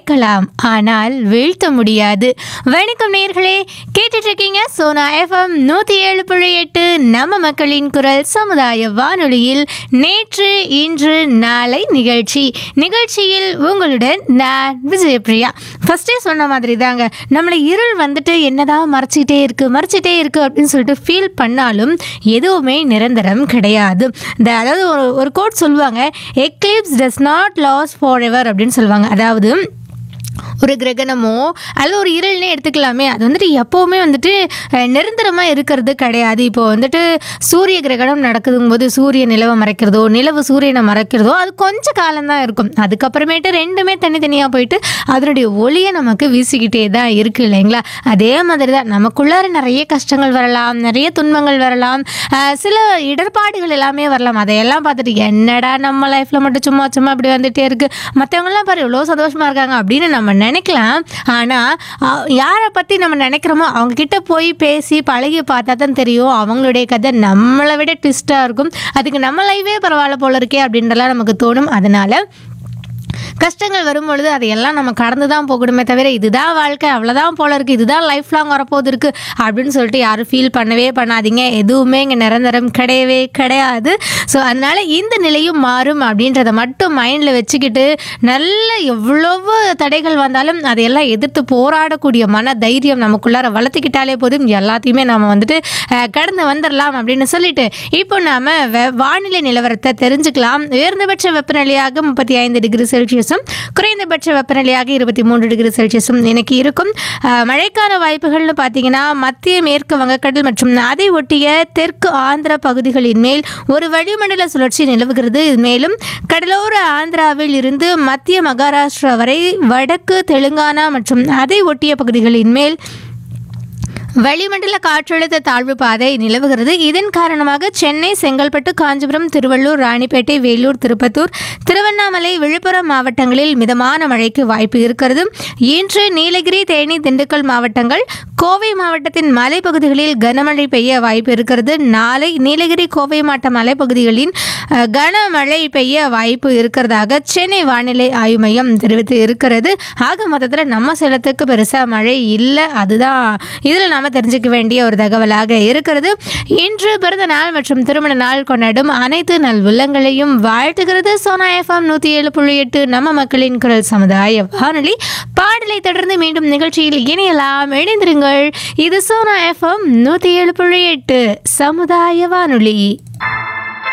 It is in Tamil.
அழைக்கலாம் ஆனால் வீழ்த்த முடியாது வணக்கம் நேர்களே கேட்டுட்டு இருக்கீங்க சோனா எஃப்எம் நூற்றி ஏழு புள்ளி எட்டு நம்ம மக்களின் குரல் சமுதாய வானொலியில் நேற்று இன்று நாளை நிகழ்ச்சி நிகழ்ச்சியில் உங்களுடன் நான் விஜயபிரியா ஃபர்ஸ்டே சொன்ன மாதிரி தாங்க நம்மளை இருள் வந்துட்டு என்னதான் மறைச்சிட்டே இருக்கு மறைச்சிட்டே இருக்கு அப்படின்னு சொல்லிட்டு ஃபீல் பண்ணாலும் எதுவுமே நிரந்தரம் கிடையாது இந்த அதாவது ஒரு ஒரு கோட் சொல்லுவாங்க eclipse does not last forever அப்படின்னு சொல்லுவாங்க அதாவது ஒரு கிரகணமோ அல்லது ஒரு இருள்னே எடுத்துக்கலாமே அது வந்துட்டு எப்போவுமே வந்துட்டு அஹ், நிரந்தரமா இருக்கிறது கிடையாது இப்போ வந்துட்டு சூரிய கிரகணம் நடக்குதுங்கும் போது சூரிய நிலவை மறைக்கிறதோ நிலவு சூரியனை மறைக்கிறதோ அது கொஞ்ச காலம்தான் இருக்கும் அதுக்கப்புறமேட்டு ரெண்டுமே தனித்தனியாக போயிட்டு அதனுடைய ஒளியை நமக்கு வீசிக்கிட்டே தான் இருக்கு இல்லைங்களா அதே மாதிரி தான் நமக்குள்ளார நிறைய கஷ்டங்கள் வரலாம் நிறைய துன்பங்கள் வரலாம் அஹ், சில இடர்பாடுகள் எல்லாமே வரலாம் அதையெல்லாம் பார்த்துட்டு என்னடா நம்ம லைஃப்ல மட்டும் சும்மா சும்மா இப்படி வந்துட்டே இருக்கு மற்றவங்களாம் பாரு எவ்வளோ சந்தோஷமா இருக்காங்க அப்படின்னு நம்ம நினைக்கலாம் ஆனால் யாரை பற்றி நம்ம நினைக்கிறோமோ அவங்க கிட்ட போய் பேசி பழகி பார்த்தா தான் தெரியும் அவங்களுடைய கதை நம்மளை விட ட்விஸ்ட்டாக இருக்கும் அதுக்கு நம்ம லைஃபே பரவாயில்ல போல இருக்கே அப்படின்றலாம் நமக்கு தோணும் அதனால கஷ்டங்கள் வரும் பொழுது அதையெல்லாம் நம்ம கடந்து தான் போகணுமே தவிர இதுதான் வாழ்க்கை அவ்வளோதான் போல இருக்குது இதுதான் லைஃப் லாங் வரப்போகுது இருக்குது அப்படின்னு சொல்லிட்டு யாரும் ஃபீல் பண்ணவே பண்ணாதீங்க எதுவுமே இங்கே நிரந்தரம் கிடையவே கிடையாது ஸோ அதனால் இந்த நிலையும் மாறும் அப்படின்றத மட்டும் மைண்டில் வச்சுக்கிட்டு நல்ல எவ்வளவு தடைகள் வந்தாலும் அதையெல்லாம் எதிர்த்து போராடக்கூடிய மன தைரியம் நமக்குள்ளார வளர்த்துக்கிட்டாலே போதும் எல்லாத்தையுமே நம்ம வந்துட்டு அஹ், கடந்து வந்துடலாம் அப்படின்னு சொல்லிட்டு இப்போ நாம வெ- வானிலை நிலவரத்தை தெரிஞ்சுக்கலாம் உயர்ந்தபட்ச வெப்பநிலையாக முப்பத்தி ஐந்து டிகிரி செல்சியஸும் குறைந்தபட்ச வெப்பநிலையாக இருபத்தி மூன்று டிகிரி செல்சியஸும் இன்னைக்கு இருக்கும் அஹ், மழைக்கான வாய்ப்புகள்னு பார்த்தீங்கன்னா மத்திய மேற்கு வங்கக்கடல் மற்றும் அதை ஒட்டிய தெற்கு ஆந்திர பகுதிகளின் மேல் ஒரு வளிமண்டல சுழற்சி நிலவுகிறது மேலும் கடலோர ஆந்திராவில் இருந்து மத்திய மகாராஷ்டிரா வரை வடக்கு தெலுங்கானா மற்றும் அதை ஒட்டிய பகுதிகளின் மேல் வளிமண்டல காற்றழுத்த தாழ்வு பாதை நிலவுகிறது இதன் காரணமாக சென்னை செங்கல்பட்டு காஞ்சிபுரம் திருவள்ளூர் ராணிப்பேட்டை வேலூர் திருப்பத்தூர் திருவண்ணாமலை விழுப்புரம் மாவட்டங்களில் மிதமான மழைக்கு வாய்ப்பு இருக்கிறது இன்று நீலகிரி தேனி திண்டுக்கல் மாவட்டங்கள் கோவை மாவட்டத்தின் மலைப்பகுதிகளில் கனமழை பெய்ய வாய்ப்பு இருக்கிறது நாளை நீலகிரி கோவை மாவட்ட மலைப்பகுதிகளின் அஹ், கனமழை பெய்ய வாய்ப்பு இருக்கிறதாக சென்னை வானிலை ஆய்வு மையம் தெரிவித்து இருக்கிறது ஆக மொத்தத்தில் நம்ம சேலத்துக்கு பெருசாக மழை இல்லை அதுதான் இதில் நாம தெரிஞ்சுக்க வேண்டிய ஒரு தகவலாக இருக்கிறது இன்று பிறந்த நாள் மற்றும் திருமண நாள் கொண்டாடும் அனைத்து நல் உள்ளங்களையும் வாழ்த்துகிறது சோனா எஃப்எம் நூற்றி ஏழு புள்ளி எட்டு நம்ம மக்களின் குரல் சமுதாய வானொலி பாடலை தொடர்ந்து மீண்டும் நிகழ்ச்சியில் இணையலாம் இணைந்திருங்கள் இது சோனா எஃப்எம் நூற்றி ஏழு புள்ளி எட்டு சமுதாய வானொலி